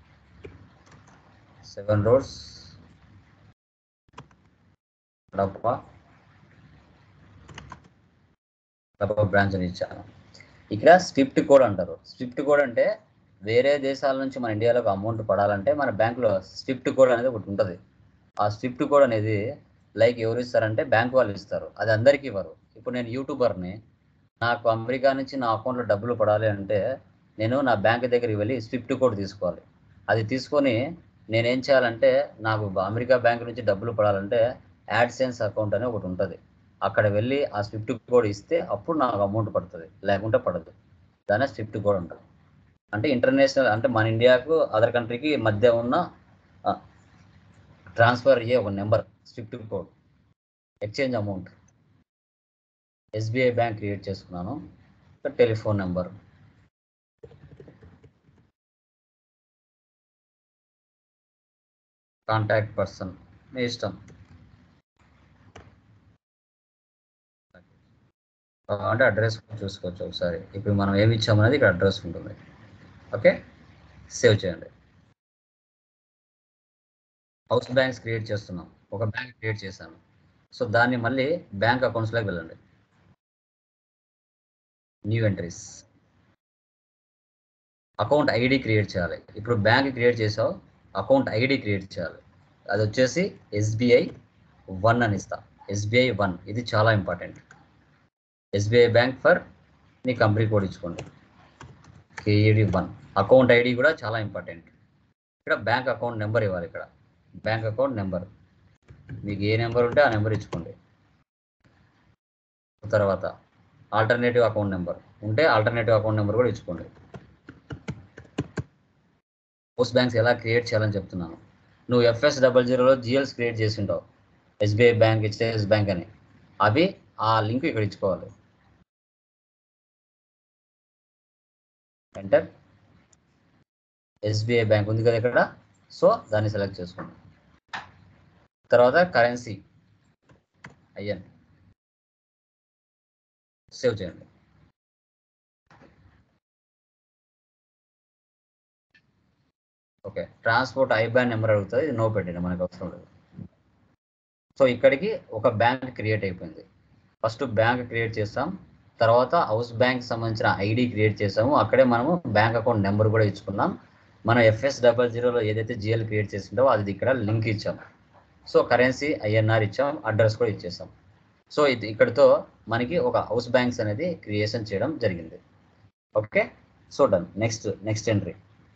seven roads Kadapa Kadapa branch అని ఇచ్చాను ఇక్కడ స్విఫ్ట్ కోడ్ అంటారు స్విఫ్ట్ కోడ్ అంటే వేరే దేశాల నుంచి మన ఇండియాలోకి అమౌంట్ పడాలంటే మన బ్యాంకులో స్విఫ్ట్ కోడ్ అనేది ఒకటి ఉంటుంది ఆ స్విఫ్ట్ కోడ్ అనేది లైక్ ఎవరు ఇస్తారంటే బ్యాంక్ వాళ్ళు ఇస్తారు అది అందరికీ ఇవ్వరు ఇప్పుడు నేను యూట్యూబర్ని నాకు అమెరికా నుంచి నా అకౌంట్లో డబ్బులు పడాలి అంటే నేను నా బ్యాంక్ దగ్గరికి వెళ్ళి స్విఫ్ట్ కోడ్ తీసుకోవాలి అది తీసుకొని నేనేం చేయాలంటే నాకు అమెరికా బ్యాంక్ నుంచి డబ్బులు పడాలంటే యాడ్సెన్స్ అకౌంట్ అని ఒకటి ఉంటుంది అక్కడ వెళ్ళి ఆ స్విఫ్ట్ కోడ్ ఇస్తే అప్పుడు నాకు అమౌంట్ పడుతుంది లేకుంటే పడదు దానే స్విఫ్ట్ కోడ్ ఉంటుంది అంటే ఇంటర్నేషనల్ అంటే మన ఇండియాకు అదర్ కంట్రీకి మధ్య ఉన్న ట్రాన్స్ఫర్ అయ్యే ఒక number swift code exchange amount SBI bank create చేసుకున్నాను టెలిఫోన్ నెంబర్ కాంటాక్ట్ పర్సన్ మీ ఇష్టం అంటే అడ్రస్ చూసుకోవచ్చు ఒకసారి ఇప్పుడు మనం ఏమి ఇచ్చామనేది ఇక్కడ అడ్రస్ ఉంటుంది ఓకే సేవ్ చేయండి హౌస్ బ్యాంక్స్ క్రియేట్ చేస్తున్నాం ఒక బ్యాంక్ క్రియేట్ చేశాను సో దాన్ని మళ్ళీ బ్యాంక్ అకౌంట్స్లోకి వెళ్ళండి new entries account ID create చేయాలి ఇప్పుడు బ్యాంక్ క్రియేట్ చేసావు అకౌంట్ ఐడి క్రియేట్ చేయాలి అది వచ్చేసి ఎస్బీఐ వన్ అని ఇస్తా ఎస్బీఐ వన్ ఇది చాలా ఇంపార్టెంట్ ఎస్బీఐ బ్యాంక్ ఫర్ నీ కంపెనీ కోడ్ ఇచ్చుకోండి కేఈడి వన్ అకౌంట్ ఐడి కూడా చాలా ఇంపార్టెంట్ ఇక్కడ బ్యాంక్ అకౌంట్ నెంబర్ ఇవ్వాలి ఇక్కడ బ్యాంక్ అకౌంట్ నెంబర్ మీకు ఏ నెంబర్ ఉంటే ఆ నెంబర్ ఇచ్చుకోండి తర్వాత ఆల్టర్నేటివ్ అకౌంట్ నెంబర్ ఉంటే ఆల్టర్నేటివ్ అకౌంట్ నెంబర్ కూడా ఇచ్చుకోండి పోస్ట్ బ్యాంక్స్ ఎలా క్రియేట్ చేయాలని చెప్తున్నాను నువ్వు ఎఫ్ఎస్ డబల్ జీరోలో జిఎల్స్ క్రియేట్ చేసి ఉంటావు ఎస్బీఐ బ్యాంక్ హెచ్డిఎఫ్సి బ్యాంక్ అని అవి ఆ లింక్ ఇక్కడ ఇచ్చుకోవాలి ఎంటర్ ఎస్బీఐ బ్యాంక్ ఉంది కదా ఇక్కడ సో దాన్ని సెలెక్ట్ చేసుకోండి తర్వాత కరెన్సీ అయ్యాను సేవ్ చేయండి ఓకే ట్రాన్స్పోర్ట్ ఐబ్యాన్ నెంబర్ అడుగుతుంది ఇది నో పెట్టండి మనకు అవసరం లేదు సో ఇక్కడికి ఒక బ్యాంక్ క్రియేట్ అయిపోయింది ఫస్ట్ బ్యాంక్ క్రియేట్ చేస్తాం తర్వాత హౌస్ బ్యాంక్ సంబంధించిన ఐడి క్రియేట్ చేసాము అక్కడే మనము బ్యాంక్ అకౌంట్ నెంబర్ కూడా ఇచ్చుకున్నాం మనం ఎఫ్ఎస్ డబల్ జీరోలో ఏదైతే జిఎల్ క్రియేట్ చేసిందో అది ఇక్కడ లింక్ ఇచ్చాం సో కరెన్సీ ఐఎన్ఆర్ ఇచ్చాం అడ్రస్ కూడా ఇచ్చేసాం సో ఇది ఇక్కడితో మనకి ఒక హౌస్ బ్యాంక్స్ అనేది క్రియేషన్ చేయడం జరిగింది okay so done next next entry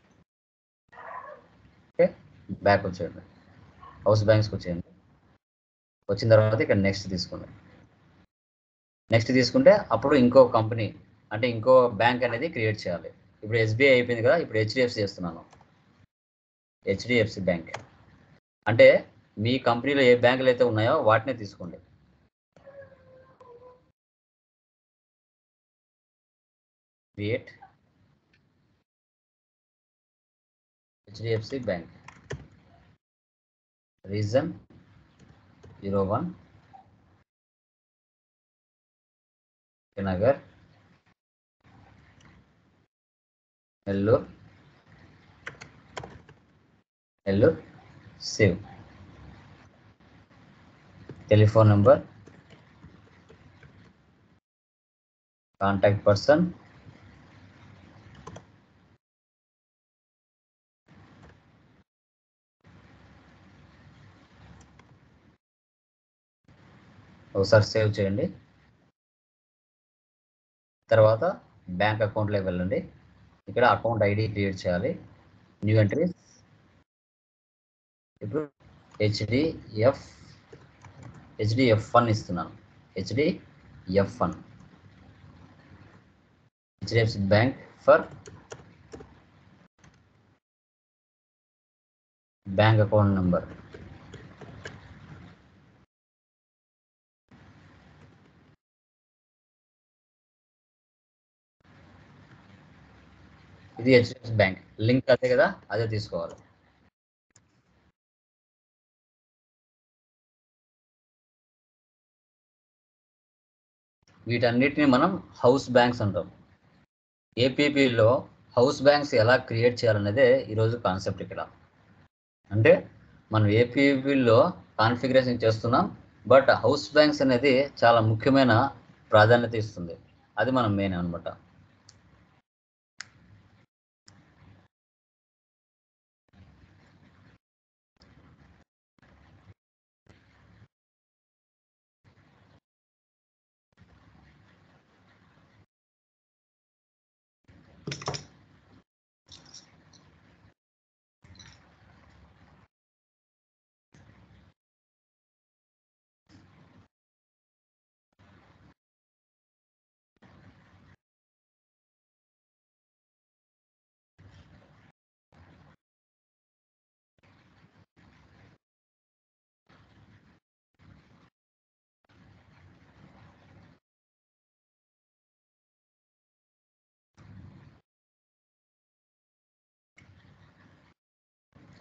okay back వచ్చేయండి హౌస్ బ్యాంక్స్కి వచ్చేయండి వచ్చిన తర్వాత ఇక్కడ నెక్స్ట్ తీసుకోండి నెక్స్ట్ తీసుకుంటే అప్పుడు ఇంకో కంపెనీ అంటే ఇంకో బ్యాంక్ అనేది క్రియేట్ చేయాలి ఇప్పుడు ఎస్బీఐ అయిపోయింది కదా ఇప్పుడు హెచ్డిఎఫ్సి చేస్తున్నాను హెచ్డిఎఫ్సి బ్యాంక్ అంటే మీ కంపెనీలో ఏ బ్యాంకులు అయితే ఉన్నాయో వాటినే తీసుకోండి create HDFC bank region zero one Nagar Nellore Nellore save telephone number contact person ఒకసారి సేవ్ చేయండి తర్వాత బ్యాంక్ అకౌంట్లోకి వెళ్ళండి ఇక్కడ అకౌంట్ ఐడి క్రియేట్ చేయాలి న్యూ ఎంట్రీ ఇప్పుడు హెచ్డిఎఫ్ హెచ్డిఎఫ్ వన్ ఇస్తున్నాను HDF one HDFC bank for bank account number ఇది హెచ్డిఎఫ్సి బ్యాంక్ లింక్ అదే కదా అదే తీసుకోవాలి వీటన్నిటిని మనం హౌస్ బ్యాంక్స్ అంటాం ఏపీపీలో హౌస్ బ్యాంక్స్ ఎలా క్రియేట్ చేయాలనేదే ఈరోజు కాన్సెప్ట్ ఇక్కడ అంటే మనం ఏపీపీలో కాన్ఫిగరేషన్ చేస్తున్నాం బట్ హౌస్ బ్యాంక్స్ అనేది చాలా ముఖ్యమైన ప్రాధాన్యత ఇస్తుంది అది మనం మెయిన్ అనమాట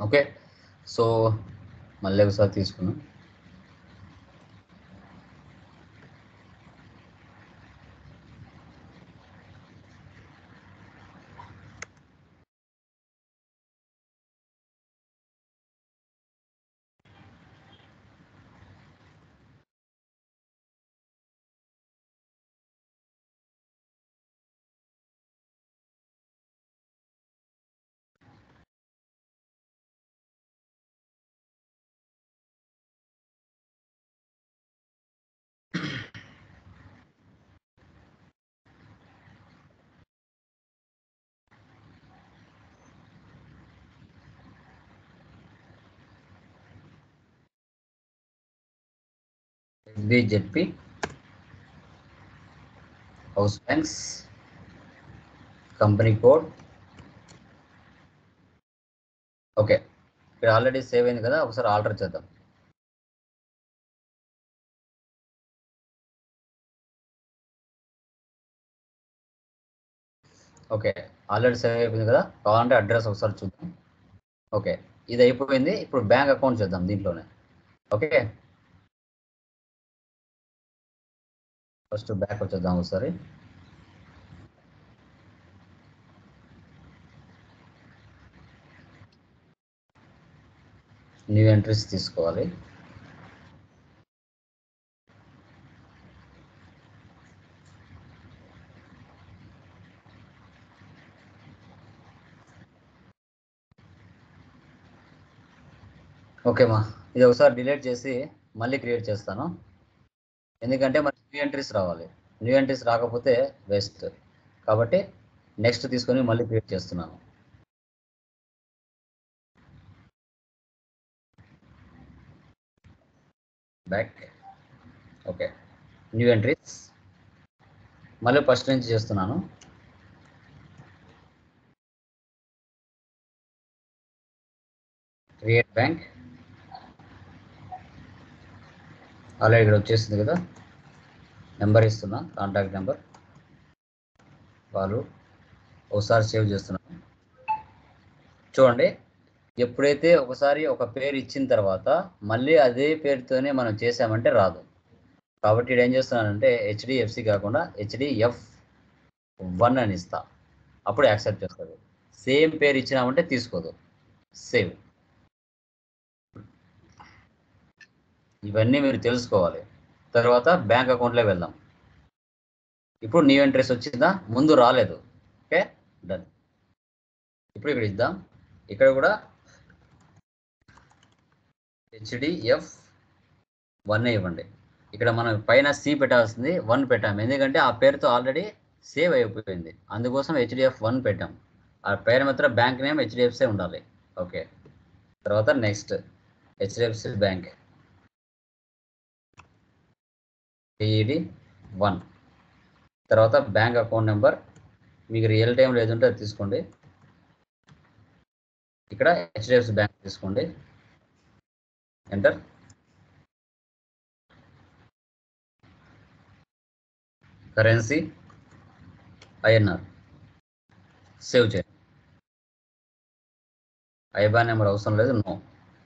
ఓకే సో మళ్ళీ ఒకసారి తీసుకున్నాం SBZP house banks company code okay ఇక్కడ ఆల్రెడీ సేవ్ అయింది కదా ఒకసారి ఆల్టర్ చేద్దాం ఓకే ఆల్రెడీ సేవ్ అయిపోయింది కదా కావాలంటే అడ్రస్ ఒకసారి చూద్దాం ఓకే ఇది అయిపోయింది ఇప్పుడు బ్యాంక్ అకౌంట్ చేద్దాం దీంట్లోనే ఓకే ఫస్ట్ బ్యాక్ వచ్చేద్దాం ఒకసారి న్యూ ఎంట్రీస్ తీసుకోవాలి ఓకే మా ఇది ఒకసారి డిలీట్ చేసి మళ్ళీ క్రియేట్ చేస్తాను ఎందుకంటే మనకి న్యూ ఎంట్రీస్ రావాలి న్యూ ఎంట్రీస్ రాకపోతే వేస్ట్ కాబట్టి నెక్స్ట్ తీసుకొని మళ్ళీ క్రియేట్ చేస్తున్నాను బ్యాక్ ఓకే న్యూ ఎంట్రీస్ మళ్ళీ ఫస్ట్ నుంచి చేస్తున్నాను క్రియేట్ బ్యాంక్ ఆల్రెడీ ఇక్కడ వచ్చేసింది కదా నెంబర్ ఇస్తున్నా కాంటాక్ట్ నెంబర్ వాళ్ళు ఒకసారి సేవ్ చేస్తున్నాను చూడండి ఎప్పుడైతే ఒకసారి ఒక పేరు ఇచ్చిన తర్వాత మళ్ళీ అదే పేరుతోనే మనం చేసామంటే రాదు కాబట్టి ఇక్కడ ఏం చేస్తున్నానంటే హెచ్డిఎఫ్సి కాకుండా హెచ్డిఎఫ్ వన్ అని ఇస్తా అప్పుడు యాక్సెప్ట్ చేస్తుంది సేమ్ పేరు ఇచ్చినామంటే తీసుకోదు సేవ్ ఇవన్నీ మీరు తెలుసుకోవాలి తర్వాత బ్యాంక్ అకౌంట్లో వెళ్దాం ఇప్పుడు న్యూ ఎంట్రీస్ వచ్చిందా ముందు రాలేదు ఓకే డన్ ఇప్పుడు ఇక్కడ ఇద్దాం ఇక్కడ కూడా హెచ్డిఎఫ్ వన్ ఇవ్వండి ఇక్కడ మనం పైన సి పెట్టాల్సింది వన్ పెట్టాం ఎందుకంటే ఆ పేరుతో ఆల్రెడీ సేవ్ అయిపోయింది అందుకోసం హెచ్డిఎఫ్ వన్ పెట్టాం ఆ పేరు మాత్రం బ్యాంక్ నేమ్ హెచ్డిఎఫ్సి ఉండాలి ఓకే తర్వాత next HDFC bank AED one తర్వాత బ్యాంక్ అకౌంట్ నెంబర్ మీకు రియల్ టైం లేదంటే అది తీసుకోండి ఇక్కడ హెచ్డిఎఫ్సి బ్యాంక్ తీసుకోండి ఎంటర్ కరెన్సీ ఐఎన్ఆర్ సేవ్ చేయండి ఐబాన్ నెంబర్ అవసరం లేదు నో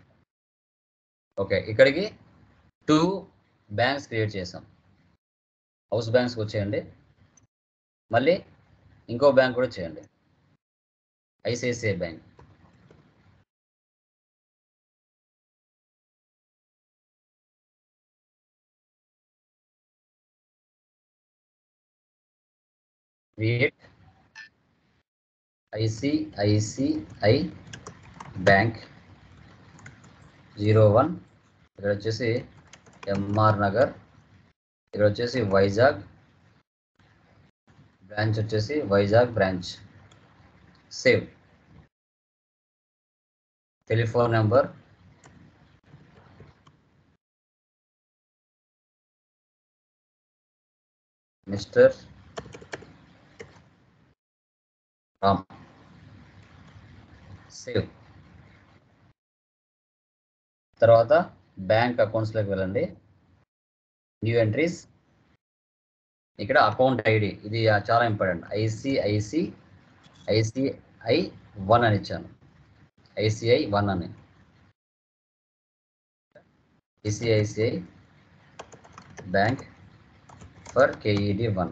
ఓకే ఇక్కడికి టూ బ్యాంక్స్ క్రియేట్ చేసాం హౌస్ బ్యాంక్స్కి వచ్చేయండి మళ్ళీ ఇంకో బ్యాంక్ కూడా చేయండి ICICI bank create ICICI bank zero one ఇక్కడ వచ్చేసి ఎంఆర్ నగర్ ఇక్కడ వచ్చేసి వైజాగ్ బ్రాంచ్ వచ్చేసి Vizag branch save telephone number mister Ram save తర్వాత బ్యాంక్ అకౌంట్స్లోకి వెళ్ళండి న్యూ ఎంట్రీస్ ఇక్కడ అకౌంట్ ఐడి ఇది చాలా ఇంపార్టెంట్ ఐసిఐసి ఐసిఐ వన్ అని ఇచ్చాను ఐసిఐ వన్ అని ICICI bank for KED one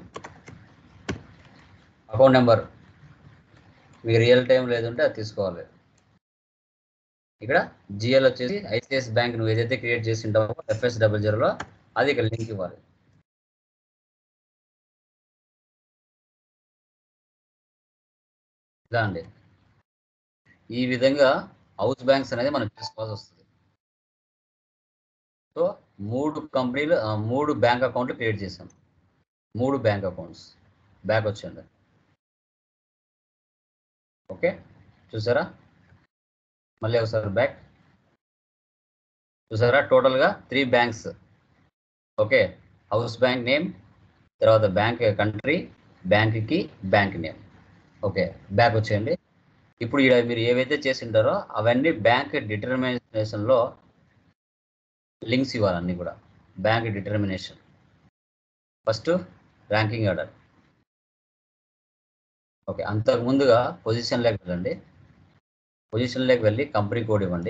account number మీకు రియల్ టైం లేదంటే అది తీసుకోవాలి ఇక్కడ జిఎల్ వచ్చేసి ఐసిఐసి బ్యాంక్ నువ్వు ఏదైతే క్రియేట్ చేసి ఉంటావో ఎఫ్ఎస్ డబల్ జీరోలో అది ఇక్కడ లింక్ ఇవ్వాలి ఇలా అండి ఈ విధంగా హౌస్ బ్యాంక్స్ అనేది మనం చేసుకోవాల్సి వస్తుంది సో మూడు కంపెనీలు ఆ, మూడు బ్యాంక్ అకౌంట్లు క్రియేట్ చేశాం మూడు బ్యాంక్ అకౌంట్స్ బ్యాక్ వచ్చండి ఓకే చూసారా మళ్ళీ ఒకసారి బ్యాక్ చూసారా టోటల్గా three banks okay house bank name తర్వాత బ్యాంక్ కంట్రీ బ్యాంక్కి బ్యాంక్ నేమ్ ఓకే బ్యాక్ వచ్చేయండి ఇప్పుడు ఇక్కడ మీరు ఏవైతే చేసి ఉంటారో అవన్నీ బ్యాంక్ డిటర్మినేషన్లో లింక్స్ ఇవ్వాలి అన్నీ కూడా bank determination first ranking order okay అంతకు ముందుగా పొజిషన్లోకి వెళ్ళండి పొజిషన్లోకి వెళ్ళి కంపెనీ కోడ్ ఇవ్వండి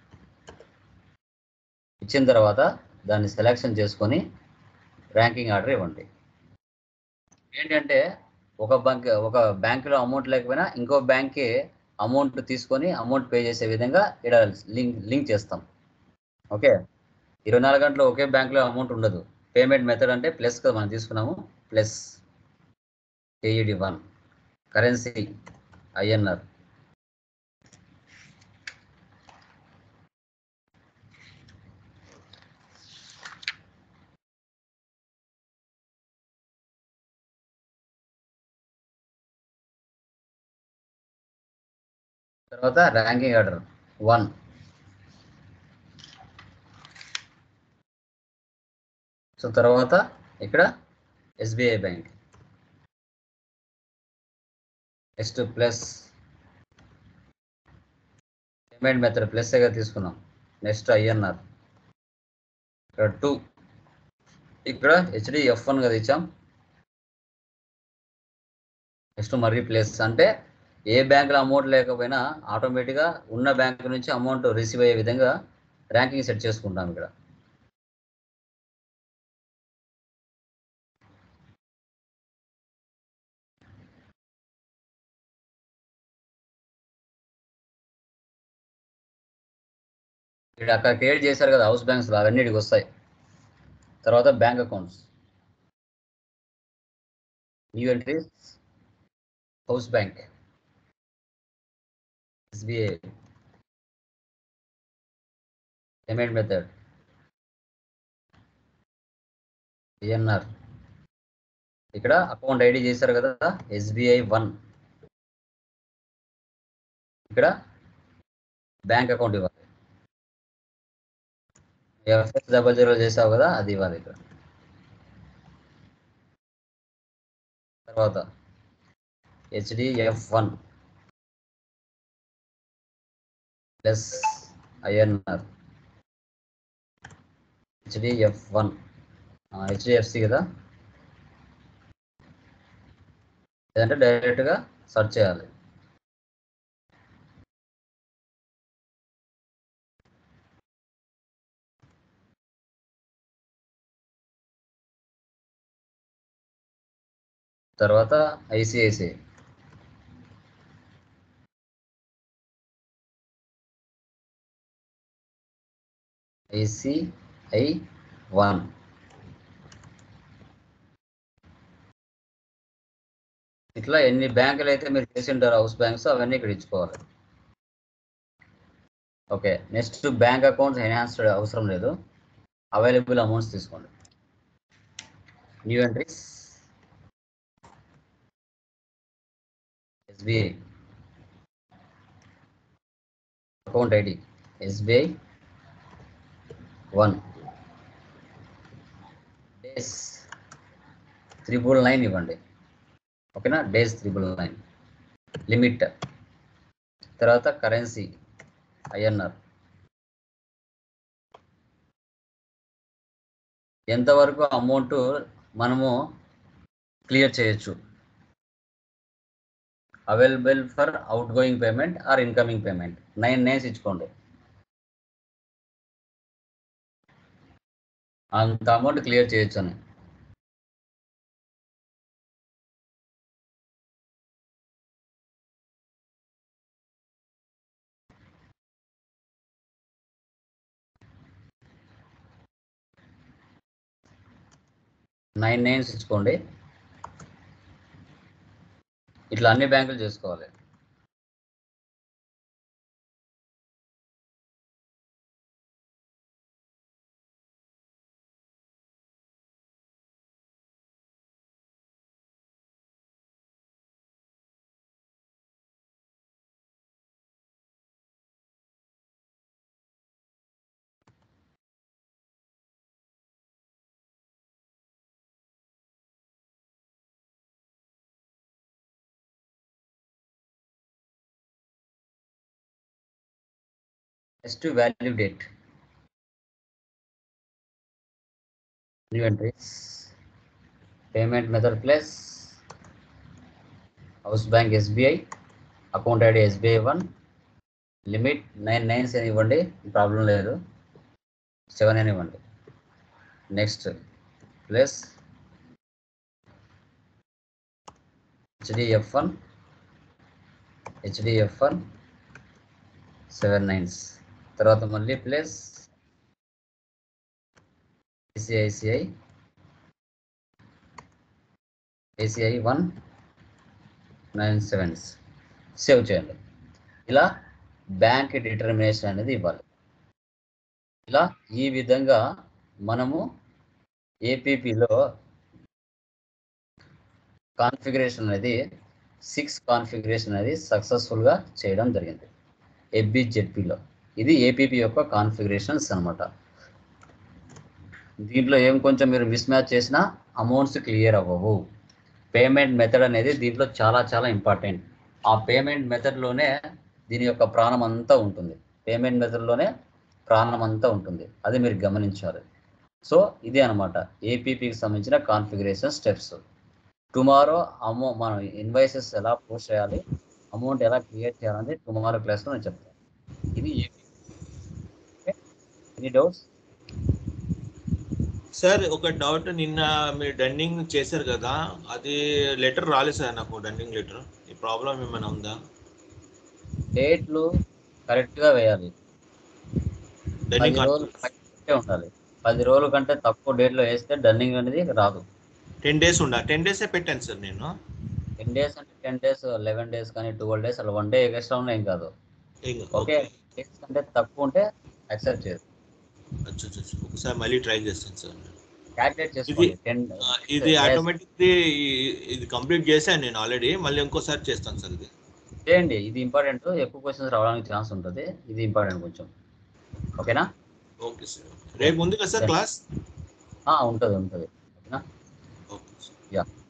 ఇచ్చిన తర్వాత దాన్ని సెలెక్షన్ చేసుకొని ర్యాంకింగ్ ఆర్డర్ ఇవ్వండి ఏంటంటే ఒక బ్యాంక్ ఒక బ్యాంకులో అమౌంట్ లేకపోయినా ఇంకో బ్యాంక్కి అమౌంట్ తీసుకొని అమౌంట్ పే చేసే విధంగా ఇక్కడ లింక్ లింక్ చేస్తాం ఓకే ఇరవై నాలుగు గంటలు ఒకే బ్యాంకులో అమౌంట్ ఉండదు పేమెంట్ మెథడ్ అంటే ప్లస్ కదా మనం తీసుకున్నాము plus KED one currency INR తర్వాత ర్యాంకింగ్ ఆర్డర్ వన్ సో తర్వాత ఇక్కడ SBI bank next plus payment method ప్లస్గా తీసుకున్నాం నెక్స్ట్ ఐఎన్ఆర్ ఇక్కడ టూ ఇక్కడ హెచ్డి ఎఫ్ వన్ కదా ఇచ్చాం నెక్స్ట్ మరీ ప్లస్ అంటే ఏ బ్యాంకులో అమౌంట్ లేకపోయినా ఆటోమేటిక్గా ఉన్న బ్యాంక్ నుంచి అమౌంట్ రిసీవ్ అయ్యే విధంగా ర్యాంకింగ్ సెట్ చేసుకుంటాం ఇక్కడ ఇక్కడ అక్కడ క్రియేట్ చేశారు కదా హౌస్ బ్యాంక్స్ అవన్నీ ఇక్కడికి వస్తాయి తర్వాత bank accounts new entries house bank SBI payment method ENR ఇక్కడ అకౌంట్ ఐడి చేశారు కదా ఎస్బీఐ వన్ ఇక్కడ బ్యాంక్ అకౌంట్ ఇవ్వాలి ఎఫ్ఎస్ డబల్ జీరో చేసావు కదా అది ఇవ్వాలి ఇక్కడ తర్వాత HDF one plus INR HDF one HDFC కదా లేదంటే డైరెక్ట్గా సెర్చ్ చేయాలి తర్వాత ఐసిఐసిఐ ఐసిఐ వన్ ఇట్లా ఎన్ని బ్యాంకులు అయితే మీరు చేసి ఉంటారో హౌస్ బ్యాంక్స్ అవన్నీ ఇక్కడ ఇచ్చుకోవాలి okay next bank accounts enhanced అవసరం లేదు అవైలబుల్ అమౌంట్స్ తీసుకోండి new entries SBI account ID SBI one days triple nine ఇవ్వండి ఓకేనా డేస్ త్రిబుల్ నైన్ లిమిట్ తర్వాత కరెన్సీ ఐఎన్ఆర్ ఎంతవరకు అమౌంట్ మనము క్లియర్ చేయొచ్చు available for outgoing payment or incoming payment nine nines ఇచ్చుకోండి అంత అమౌంట్ క్లియర్ చేయొచ్చు అని నైన్ నేమ్స్ ఇచ్చుకోండి ఇట్లా అన్ని బ్యాంకులు చేసుకోవాలి next value date new entries payment method plus house bank SBI account ID SBI one limit nine nines అని ఇవ్వండి ప్రాబ్లం లేదు సెవెన్ అని ఇవ్వండి next plus HDF one HDF one seven nines తర్వాత మళ్ళీ plus ICICI ACI one nine sevens save చేయండి ఇలా bank determination అనేది ఇవ్వాలి ఇలా ఈ విధంగా మనము ఏపీపీలో కాన్ఫిగరేషన్ అనేది సిక్స్ కాన్ఫిగరేషన్ అనేది సక్సెస్ఫుల్గా చేయడం జరిగింది ఎఫ్బిజెడ్పిలో ఇది ఏపీపీ యొక్క కాన్ఫిగరేషన్స్ అన్నమాట దీంట్లో ఏం కొంచెం మీరు మిస్ మ్యాచ్ చేసినా అమౌంట్స్ క్లియర్ అవ్వవు పేమెంట్ మెథడ్ అనేది దీంట్లో చాలా చాలా ఇంపార్టెంట్ ఆ పేమెంట్ మెథడ్లోనే దీని యొక్క ప్రాణం అంతా ఉంటుంది పేమెంట్ మెథడ్లోనే ప్రాణం అంతా ఉంటుంది అది మీరు గమనించాలి సో ఇది అనమాట ఏపీపీకి సంబంధించిన కాన్ఫిగరేషన్ స్టెప్స్ టుమారో అమౌ మనం ఇన్వాయిసెస్ ఎలా పోస్ట్ చేయాలి అమౌంట్ ఎలా క్రియేట్ చేయాలని టుమారో క్లాస్లో నేను చెప్తాను ఇది ఎనీ డౌట్స్ సార్ ఒక డౌట్ నిన్న మీరు డన్నింగ్ చేశారు కదా అది లెటర్ రాలేదు సార్ నాకు డన్నింగ్ లెటర్ ఈ ప్రాబ్లం ఏమైనా ఉందా డేట్లు కరెక్ట్గా వేయాలి పది డన్నింగ్ రోజులు కరెక్టే ఉండాలి పది రోజుల కంటే తక్కువ డేట్లో వేస్తే డన్నింగ్ అనేది రాదు టెన్ డేస్ ఉండా టెన్ డేసే పెట్టాను సార్ నేను టెన్ డేస్ అంటే టెన్ డేస్ లెవెన్ డేస్ కానీ ట్వెల్వ్ డేస్ అలా వన్ డే ఎక్స్ట్రా ఉన్నా ఏం కాదు ఇంకా ఓకే ఓకే డేస్ కంటే తక్కువ ఉంటే యాక్సెప్ట్ చేయదు అచ్చా అచ్చా, అచ్చా. ఒకసారి మళ్ళీ ట్రై చేస్తాను సార్ క్యాల్కులేట్ చేసుకోండి టెన్ ఆ, ఇది ఆటోమేటిక్ ఇది కంప్లీట్ చేశాను నేను ఆల్రెడీ మళ్ళీ ఇంకోసారి చేస్తాను సార్ ఇది చేయండి ఇది ఇంపార్టెంట్ ఎక్కువ క్వశ్చన్స్ రావడానికి ఛాన్స్ ఉంటుంది ఇది ఇంపార్టెంట్ కొంచెం ఓకేనా ఓకే సార్ రేపు ఉంది కదా సార్ క్లాస్ ఉంటుంది ఉంటుంది ఓకేనా ఓకే సార్ యా